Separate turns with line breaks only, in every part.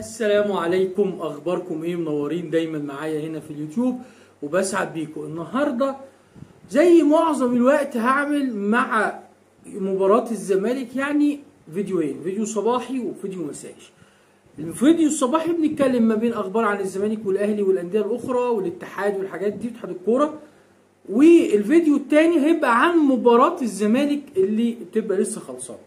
السلام عليكم اخباركم ايه منورين دايما معايا هنا في اليوتيوب وبسعد بيكم النهارده زي معظم الوقت هعمل مع مباراة الزمالك يعني فيديوهين فيديو صباحي وفيديو مسائي الفيديو الصباحي بنتكلم ما بين اخبار عن الزمالك والاهلي والانديه الاخرى والاتحاد والحاجات دي اتحاد الكوره والفيديو التاني هيبقى عن مباراة الزمالك اللي بتبقى لسه خلصانه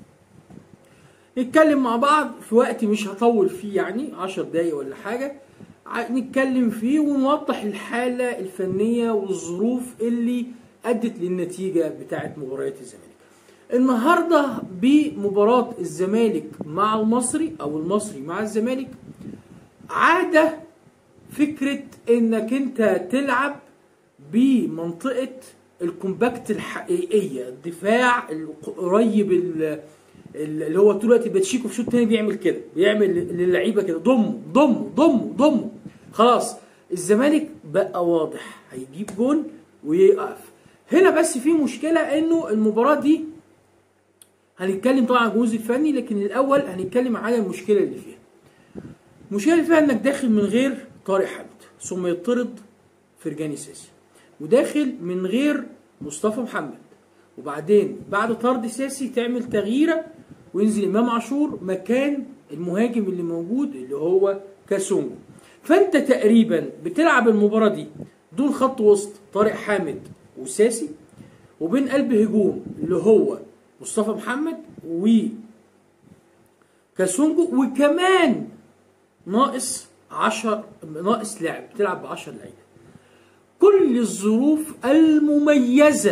نتكلم مع بعض في وقت مش هطول فيه يعني عشر دقايق ولا حاجة نتكلم فيه ونوضح الحالة الفنية والظروف اللي أدت للنتيجة بتاعت مباريات الزمالك النهاردة بمباراة الزمالك مع المصري أو المصري مع الزمالك عادة فكرة انك انت تلعب بمنطقة الكومباكت الحقيقية الدفاع القريب اللي هو طول الوقت باتشيكو في شوط تاني بيعمل كده بيعمل للعيبه كده ضم ضم ضم ضم خلاص الزمالك بقى واضح هيجيب جون ويقف هنا بس في مشكله انه المباراه دي هنتكلم طبعا عن الجزء الفني لكن الاول هنتكلم على المشكله اللي فيها المشكله اللي فيها انك داخل من غير طارق حامد ثم يطرد فرجاني ساسي وداخل من غير مصطفى محمد وبعدين بعد طرد ساسي تعمل تغييره وينزل امام عاشور مكان المهاجم اللي موجود اللي هو كاسونجو فانت تقريبا بتلعب المباراه دي دون خط وسط طارق حامد وساسي وبين قلب هجوم اللي هو مصطفى محمد و كاسونجو وكمان ناقص 10 ناقص لاعب بتلعب ب 10 لعيبه كل الظروف المميزه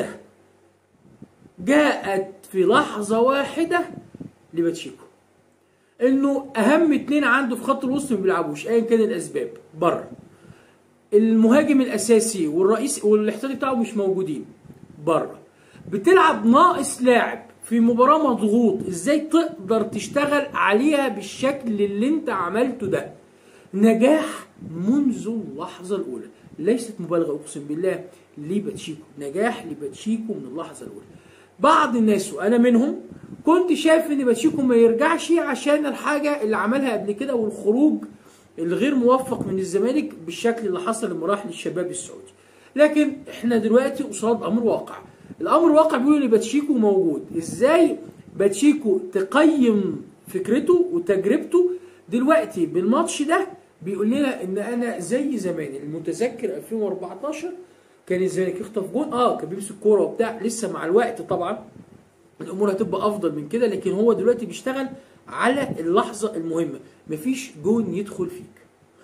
جاءت في لحظة واحدة لباتشيكو انه اهم اتنين عنده في خط الوسط ما بيلعبوش ايا كان الاسباب بره المهاجم الاساسي والرئيس والاحتياطي بتاعه مش موجودين بره بتلعب ناقص لاعب في مباراة مضغوط ازاي تقدر تشتغل عليها بالشكل اللي انت عملته ده نجاح منذ اللحظة الاولى ليست مبالغة اقسم بالله لباتشيكو نجاح لباتشيكو من اللحظة الاولى بعض الناس وانا منهم كنت شايف ان باتشيكو ما يرجعش عشان الحاجه اللي عملها قبل كده والخروج الغير موفق من الزمالك بالشكل اللي حصل لما راح للشباب السعودي لكن احنا دلوقتي قصاد امر واقع الامر واقع بيقول ان باتشيكو موجود ازاي باتشيكو تقيم فكرته وتجربته دلوقتي بالماتش ده بيقول لنا ان انا زي زمان المتذكر 2014 كان الزمالك يخطف جون اه كان بيمسك كوره وبتاع لسه مع الوقت طبعا الامور هتبقى افضل من كده لكن هو دلوقتي بيشتغل على اللحظه المهمه مفيش جون يدخل فيك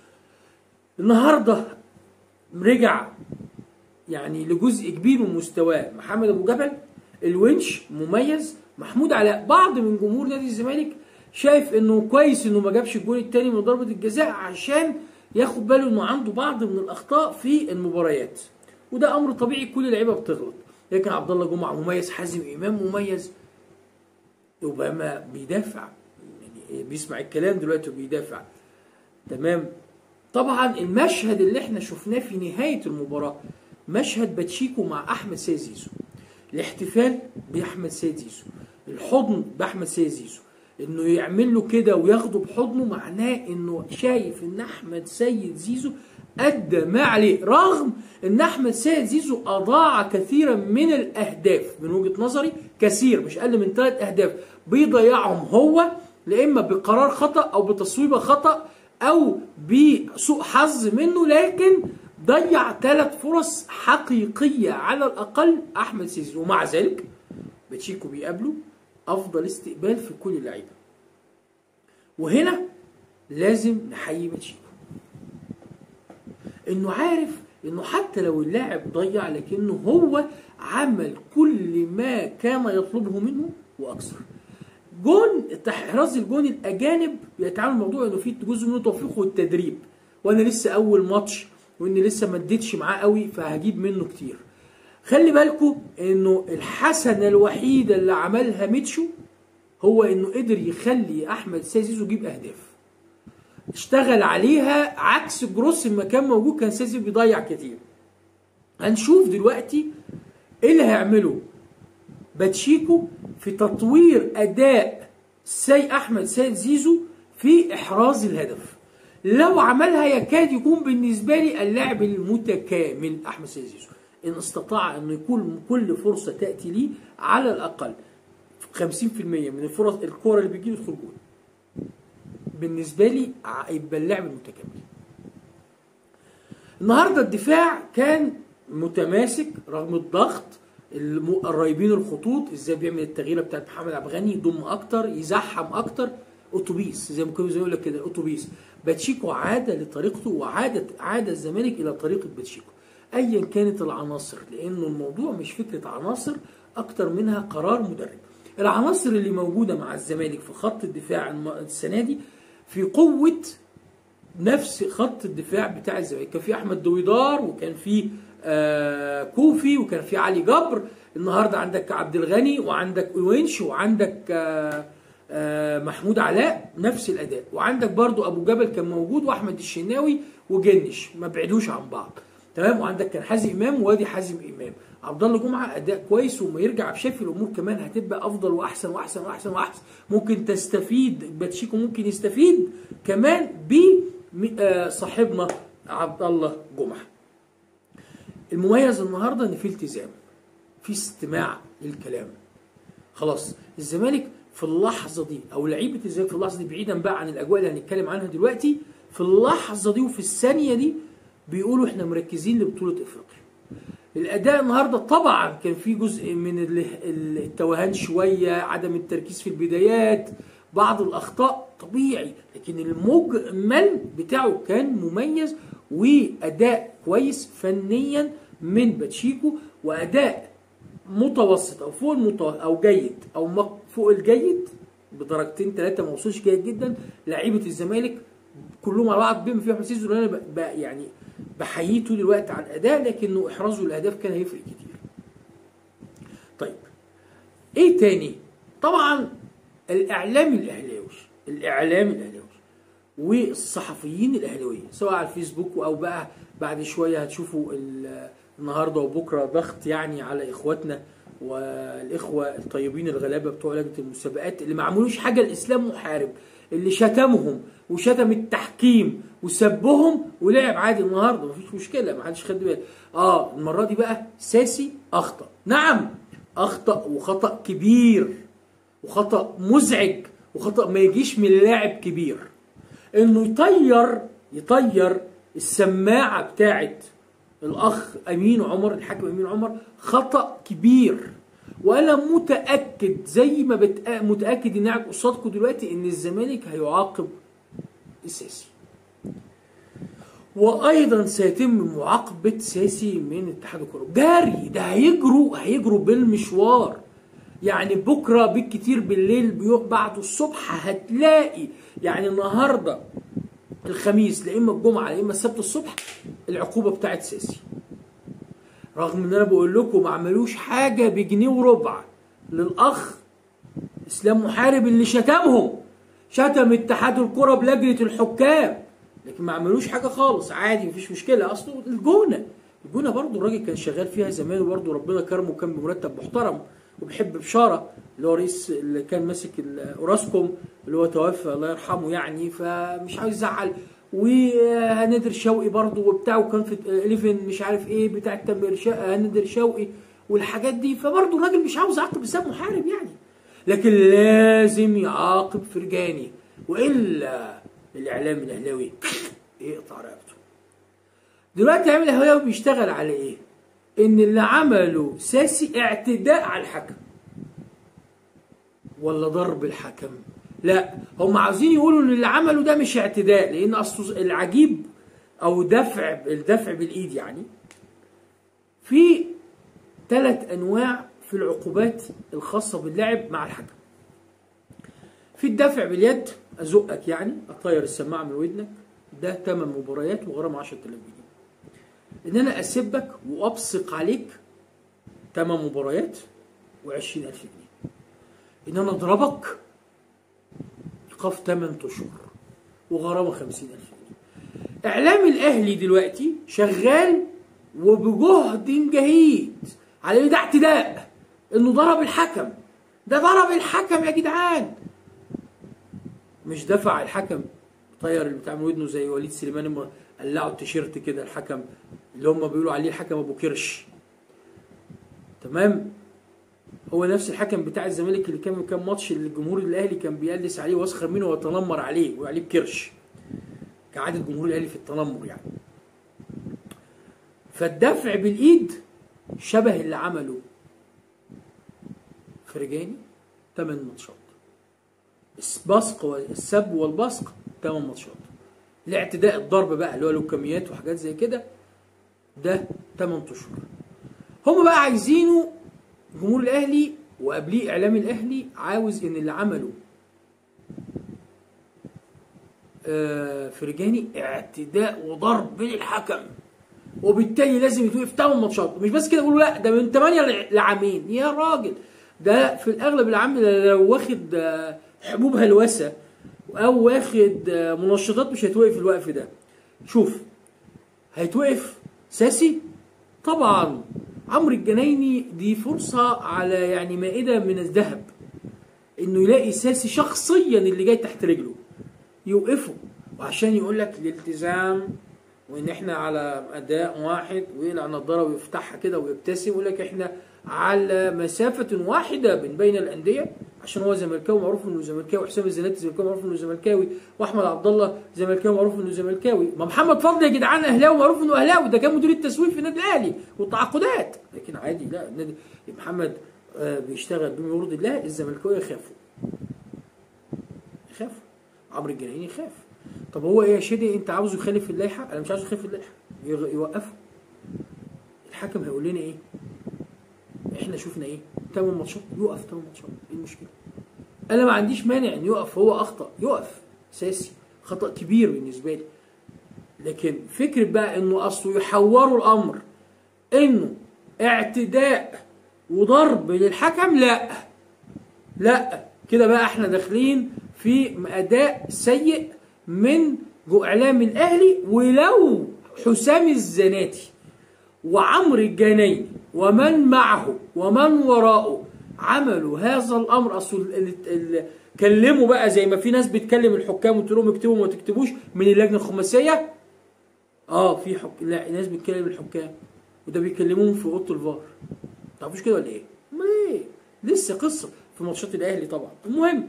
النهارده رجع يعني لجزء كبير من مستواه محمد ابو جبل الونش مميز محمود علاء بعض من جمهور نادي الزمالك شايف انه كويس انه ما جابش الجون الثاني من ضربه الجزاء عشان ياخد باله انه عنده بعض من الاخطاء في المباريات وده امر طبيعي كل اللعيبه بتغلط لكن عبد الله جمعه مميز حازم امام مميز اوباما بيدافع يعني بيسمع الكلام دلوقتي وبيدافع تمام طبعا المشهد اللي احنا شفناه في نهايه المباراه مشهد باتشيكو مع احمد سيد زيزو الاحتفال باحمد سيد زيزو الحضن باحمد سيد زيزو انه يعمل له كده وياخده بحضنه معناه انه شايف ان احمد سيد زيزو ادى ما عليه رغم ان احمد سيد زيزو اضاع كثيرا من الاهداف من وجهه نظري كثير مش اقل من ثلاث اهداف بيضيعهم هو لا اما بقرار خطا او بتصويبه خطا او بسوء حظ منه لكن ضيع ثلاث فرص حقيقيه على الاقل احمد سيد زيزو ومع ذلك باتشيكو بيقابله افضل استقبال في كل اللعيبه وهنا لازم نحيي باتشيكو انه عارف انه حتى لو اللاعب ضيع لكنه هو عمل كل ما كان يطلبه منه واكثر جون احراز الجون الاجانب بيتعامل الموضوع انه في جزء منه توفيق والتدريب وانا لسه اول ماتش واني لسه ما اديتش معاه قوي فهجيب منه كتير خلي بالكم انه الحسنه الوحيده اللي عملها ميتشو هو انه قدر يخلي احمد سيزيزو يجيب اهداف اشتغل عليها عكس جروس لما كان موجود كان سيزي بيضيع كتير هنشوف دلوقتي ايه اللي هيعمله باتشيكو في تطوير اداء سي احمد سيد زيزو في احراز الهدف لو عملها يكاد يكون بالنسبه لي اللاعب المتكامل احمد سيد زيزو ان استطاع انه يكون كل فرصه تاتي ليه على الاقل 50% من الفرص الكوره اللي بتجي يدخل جول بالنسبه لي ع- يبقى اللاعب المتكامل النهارده الدفاع كان متماسك رغم الضغط الم- قريبين الخطوط ازاي بيعمل التغييره بتاعت محمد عبد الغني يضم اكتر يزحم اكتر اتوبيس زي ما كانوا زي يقول لك كده اتوبيس باتشيكو عاد لطريقته وعاد عاد الزمالك الى طريقه باتشيكو ايا كانت العناصر لانه الموضوع مش فكره عناصر اكتر منها قرار مدرب العناصر اللي موجوده مع الزمالك في خط الدفاع الم- السنه دي في قوه نفس خط الدفاع بتاع الزمالك كان في احمد دويدار وكان في آه كوفي وكان في علي جبر النهارده عندك عبد الغني وعندك وينش وعندك آه آه محمود علاء نفس الاداء وعندك برضو ابو جبل كان موجود واحمد الشناوي وجنش ما بعدوش عن بعض تمام وعندك كان حازم امام وادي حازم امام عبد الله جمعه اداء كويس وما يرجع بشايف الامور كمان هتبقى افضل واحسن واحسن واحسن واحسن ممكن تستفيد باتشيكو ممكن يستفيد كمان ب م- آه، صاحبنا عبد الله جمعه المميز النهارده ان في التزام في استماع للكلام خلاص الزمالك في اللحظه دي او لعيبه الزمالك في اللحظه دي بعيدا بقى عن الاجواء اللي هنتكلم عنها دلوقتي في اللحظه دي وفي الثانيه دي بيقولوا احنا مركزين لبطوله افريقيا الاداء النهارده طبعا كان في جزء من ال- ال- التوهان شويه عدم التركيز في البدايات بعض الاخطاء طبيعي لكن المجمل بتاعه كان مميز واداء كويس فنيا من باتشيكو واداء متوسط او فوق المتوسط او جيد او م- فوق الجيد بدرجتين ثلاثه ما وصلش جيد جدا لعيبه الزمالك كلهم على بعض بما فيهم حسين زرقاني انا ب- ب- يعني بحييه طول الوقت على الاداء لكنه احرازه الاهداف كان هيفرق كتير. طيب ايه تاني؟ طبعا الاعلام الاهلاوي الاعلام الاهلاوي والصحفيين الاهلاويه سواء على الفيسبوك او بقى بعد شويه هتشوفوا ال- النهارده وبكره ضغط يعني على اخواتنا والاخوه الطيبين الغلابه بتوع لجنه المسابقات اللي ما عملوش حاجه الاسلام محارب اللي شتمهم وشتم التحكيم وسبهم ولعب عادي النهارده مفيش مشكله ما حدش خد باله اه المره دي بقى ساسي اخطا نعم اخطا وخطا كبير وخطا مزعج وخطا ما يجيش من لاعب كبير انه يطير يطير السماعه بتاعت الاخ امين عمر الحاكم امين عمر خطا كبير وانا متاكد زي ما بتأ... متاكد اني قاعد قصادكم دلوقتي ان الزمالك هيعاقب الساسي وايضا سيتم معاقبه ساسي من اتحاد الكره جاري ده هيجروا هيجروا بالمشوار يعني بكره بالكتير بالليل بيو- بعد الصبح هتلاقي يعني النهارده الخميس لا اما الجمعه لا اما السبت الصبح العقوبه بتاعت ساسي رغم ان انا بقول لكم ما عملوش حاجه بجنيه وربع للاخ اسلام محارب اللي شتمهم شتم اتحاد الكره بلجنه الحكام لكن ما عملوش حاجه خالص عادي مفيش مشكله اصله الجونه الجونه برضه الراجل كان شغال فيها زمان وبرضه ربنا كرمه وكان بمرتب محترم وبيحب بشاره اللي هو رئيس اللي كان ماسك ال- اوراسكوم اللي هو توفى الله يرحمه يعني فمش عاوز يزعل وهنادر شوقي برضه وبتاع وكان في 11 مش عارف ايه بتاع تامر شا- هنادر شوقي والحاجات دي فبرضه الراجل مش عاوز يعاقب اسلام محارب يعني لكن لازم يعاقب فرجاني والا الاعلام الاهلاوي يقطع رقبته دلوقتي الاعلام الاهلاوي بيشتغل على ايه ان اللي عمله ساسي اعتداء على الحكم ولا ضرب الحكم لا هم عاوزين يقولوا ان اللي عمله ده مش اعتداء لان اصل العجيب او دفع الدفع بالايد يعني في ثلاث انواع في العقوبات الخاصه باللاعب مع الحكم في الدفع باليد ازقك يعني اطير السماعه من ودنك ده ثمان مباريات وغرامه 10000 جنيه ان انا اسبك وابصق عليك ثمان مباريات و20000 جنيه ان انا اضربك ايقاف 8 اشهر وغرامه 50000 جنيه اعلام الاهلي دلوقتي شغال وبجهد جهيد على ان ده اعتداء انه ضرب الحكم ده ضرب الحكم يا جدعان مش دفع الحكم طير اللي بتاع من ودنه زي وليد سليمان لما قلعوا التيشيرت كده الحكم اللي هم بيقولوا عليه الحكم ابو كرش تمام هو نفس الحكم بتاع الزمالك اللي كان كان ماتش الجمهور الاهلي كان بيقلس عليه ويسخر منه ويتنمر عليه ويقول عليه بكرش كعاده جمهور الاهلي في التنمر يعني فالدفع بالايد شبه اللي عمله فرجاني 8 ماتشات البصق والسب والبصق 8 ماتشات الاعتداء الضرب بقى اللي هو لوكميات وحاجات زي كده ده 8 اشهر هم بقى عايزينه جمهور الاهلي وقبليه اعلام الاهلي عاوز ان اللي عمله آه، فرجاني اعتداء وضرب للحكم وبالتالي لازم يتوقف 8 ماتشات مش بس كده يقولوا لا ده من 8 لعامين يا راجل ده في الاغلب العام لو واخد آه، حبوب هلوسه او واخد آه، منشطات مش هيتوقف الوقف ده شوف هيتوقف ساسي طبعا عمرو الجنايني دي فرصه على يعني مائده من الذهب انه يلاقي ساسي شخصيا اللي جاي تحت رجله يوقفه وعشان يقول لك الالتزام وان احنا على اداء واحد ويقلع النضاره ويفتحها كده ويبتسم ويقول لك احنا على مسافه واحده من بين الانديه عشان هو زملكاوي معروف انه زملكاوي وحسام الزناتي زملكاوي معروف انه زملكاوي واحمد عبد الله زملكاوي معروف انه زملكاوي ما محمد فضل يا جدعان اهلاوي معروف انه اهلاوي ده كان مدير التسويق في النادي الاهلي والتعاقدات لكن عادي لا النادي محمد آه، بيشتغل بما يرضي الله الزملكاويه يخافوا يخافوا عمرو الجنايني يخاف طب هو ايه يا شادي انت عاوزه يخالف اللائحه انا مش عاوزه يخالف اللائحه يغ- يوقفه الحكم هيقول لنا ايه احنا شفنا ايه 8 ماتشات يقف 8 ماتشات ايه المشكله انا ما عنديش مانع ان يقف هو اخطا يقف اساسي خطا كبير بالنسبه لي لكن فكره بقى انه اصله يحوروا الامر انه اعتداء وضرب للحكم لا لا كده بقى احنا داخلين في اداء سيء من جو اعلام الاهلي ولو حسام الزناتي وعمرو الجنايني ومن معه ومن وراءه عملوا هذا الامر اصل ال- ال- كلموا بقى زي ما في ناس بتكلم الحكام وتقول لهم اكتبوا وما تكتبوش من اللجنه الخماسيه اه في حك... لا ناس بتكلم الحكام وده بيكلموهم في اوضه الفار تعرفوش كده ولا ايه؟ امال ايه؟ لسه قصه في ماتشات الاهلي طبعا المهم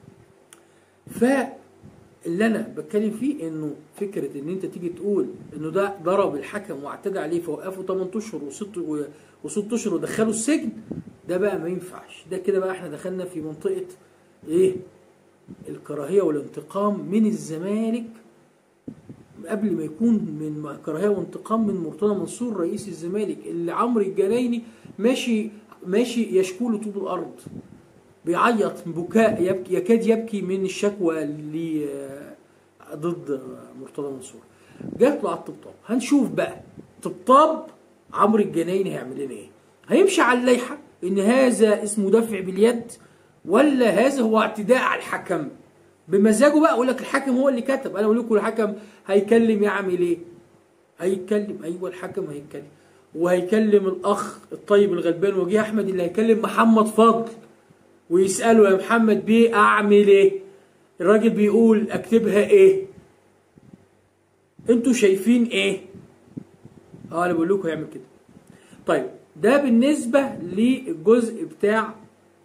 فاللي انا بتكلم فيه انه فكره ان انت تيجي تقول انه ده ضرب الحكم واعتدى عليه فوقفه 8 اشهر وست و- وست اشهر ودخله السجن ده بقى ما ينفعش ده كده بقى احنا دخلنا في منطقه ايه؟ الكراهيه والانتقام من الزمالك قبل ما يكون من كراهيه وانتقام من مرتضى منصور رئيس الزمالك اللي عمرو الجنايني ماشي ماشي يشكو طوب الارض بيعيط بكاء يبكي يكاد يبكي من الشكوى اللي آه، ضد مرتضى منصور جات له على الطبطاب هنشوف بقى طبطاب عمرو الجنايني هيعمل لنا ايه هيمشي على اللائحه ان هذا اسمه دفع باليد ولا هذا هو اعتداء على الحكم بمزاجه بقى اقول لك الحكم هو اللي كتب انا اقول لكم الحكم هيكلم يعمل ايه هيتكلم ايوه الحكم هيتكلم وهيكلم الاخ الطيب الغلبان وجيه احمد اللي هيكلم محمد فضل ويساله يا محمد بيه اعمل ايه الراجل بيقول اكتبها ايه انتوا شايفين ايه اه انا بقول لكم هيعمل كده طيب ده بالنسبه للجزء بتاع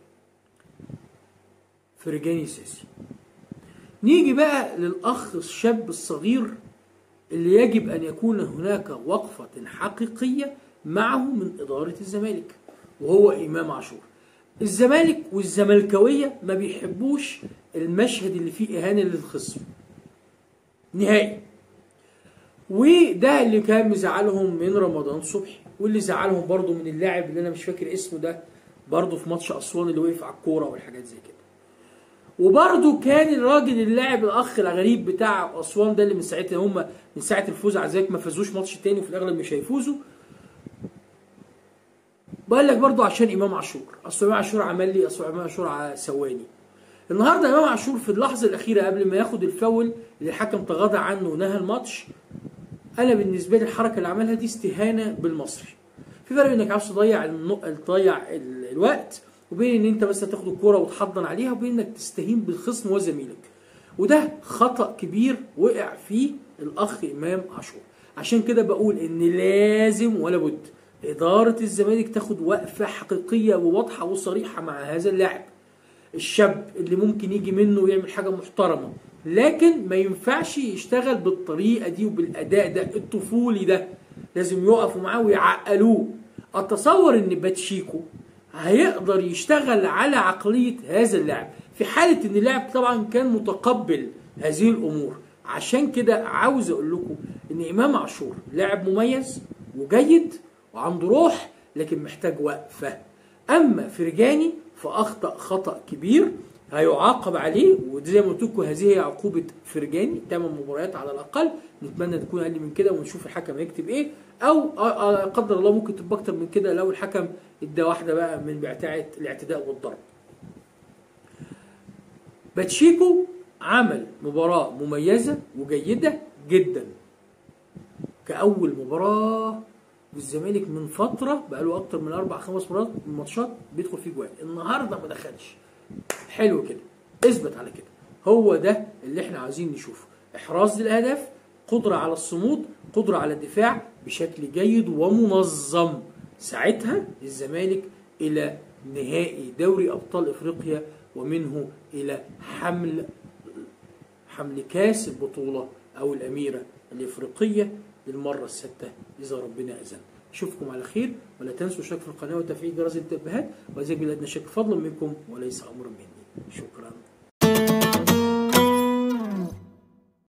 فرجاني ساسي نيجي بقى للأخ الشاب الصغير اللي يجب أن يكون هناك وقفة حقيقية معه من إدارة الزمالك وهو إمام عاشور الزمالك والزملكاوية ما بيحبوش المشهد اللي فيه إهانة للخصم نهائي وده اللي كان مزعلهم من رمضان صبحي واللي زعلهم برضو من اللاعب اللي انا مش فاكر اسمه ده برضو في ماتش اسوان اللي وقف على الكوره والحاجات زي كده وبرضه كان الراجل اللاعب الاخ الغريب بتاع اسوان ده اللي من ساعتها هم من ساعه الفوز على ذلك ما فازوش ماتش تاني وفي الاغلب مش هيفوزوا بقول لك برضه عشان امام عاشور اصل امام عاشور عمل لي اصل امام عاشور ع- سواني النهارده امام عاشور في اللحظه الاخيره قبل ما ياخد الفاول اللي الحكم تغاضى عنه ونهى الماتش انا بالنسبه لي الحركه اللي عملها دي استهانه بالمصري في فرق انك عاوز تضيع النق... تضيع ال- الوقت وبين ان انت بس تاخد الكوره وتحضن عليها وبين انك تستهين بالخصم وزميلك وده خطأ كبير وقع فيه الأخ إمام عاشور عشان كده بقول إن لازم ولا بد إدارة الزمالك تاخد وقفة حقيقية وواضحة وصريحة مع هذا اللاعب الشاب اللي ممكن يجي منه ويعمل حاجة محترمة لكن ما ينفعش يشتغل بالطريقة دي وبالأداء ده الطفولي ده لازم يقفوا معاه ويعقلوه أتصور إن باتشيكو هيقدر يشتغل على عقلية هذا اللاعب في حالة إن اللاعب طبعا كان متقبل هذه الأمور عشان كده عاوز أقول لكم إن إمام عاشور لاعب مميز وجيد وعنده روح لكن محتاج وقفة أما فرجاني فأخطأ خطأ كبير هيعاقب عليه وزي ما قلت لكم هذه هي عقوبة فرجاني ثمان مباريات على الأقل نتمنى تكون أقل من كده ونشوف الحكم هيكتب إيه أو آه، آه، قدر الله ممكن تبقى أكتر من كده لو الحكم ادى واحدة بقى من بتاعة الاعتداء والضرب باتشيكو عمل مباراة مميزة وجيدة جدا كأول مباراة والزمالك من فترة بقاله أكتر من أربع خمس مرات ماتشات بيدخل فيه جوان النهاردة ما دخلش حلو كده اثبت على كده هو ده اللي احنا عايزين نشوفه احراز للاهداف قدرة على الصمود قدرة على الدفاع بشكل جيد ومنظم ساعتها الزمالك الى نهائي دوري ابطال افريقيا ومنه الى حمل حمل كاس البطولة او الاميرة الافريقية للمرة السادسة اذا ربنا اذن اشوفكم على خير ولا تنسوا الاشتراك في القناة وتفعيل جرس التنبيهات وإذا بلادنا شك فضلا منكم وليس امرا مني شكرا